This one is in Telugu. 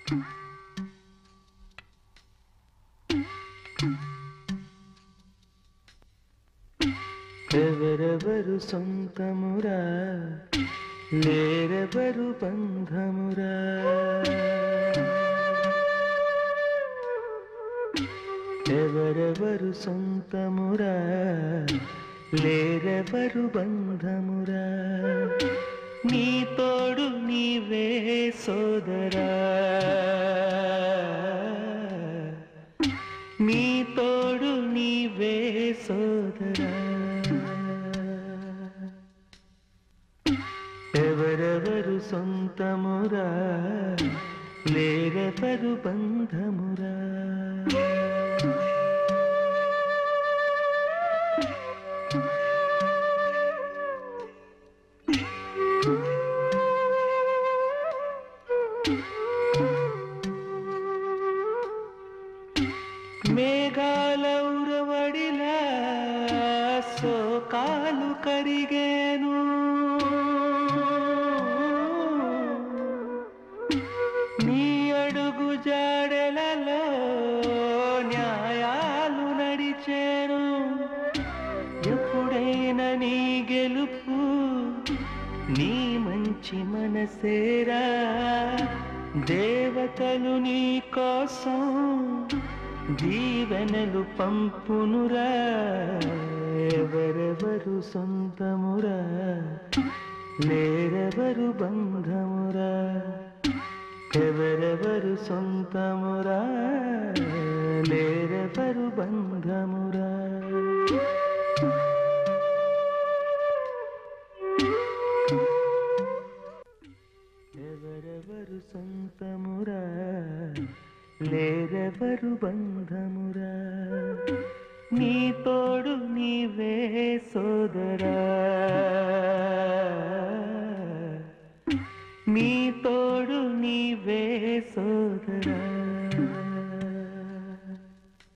ఎవరెవరు సొంతమురా లేరెవరు బంధమురా ఎవరెవరు సొంతమురా లేరెవరు బంధమురా నీ తోడు నీవే సోదరా నీ తోడు నీవే సోదరా ఎవరెవరు సొంతమురా లేరెవరు బంధమురా మేఘాల ఉరవడిలా సోకాలు కరిగేను నీ అడుగు జాడెలలో న్యాయాలు నడిచేను ఎప్పుడైనా నీ గెలుపు నీ మంచి మనసేరా దేవతలు నీ కోసం దీవెనలు పంపునురా ఎవరెవరు సొంతమురా లేరెవరు బంధమురా ఎవరెవరు సొంతమురా లేరెవరు బంధమురా ఎవరెవరు సొంతమురా లేరెవరు బంధమురా నీ తోడు నీవే సోదరా నీ తోడు నీవే సోదరా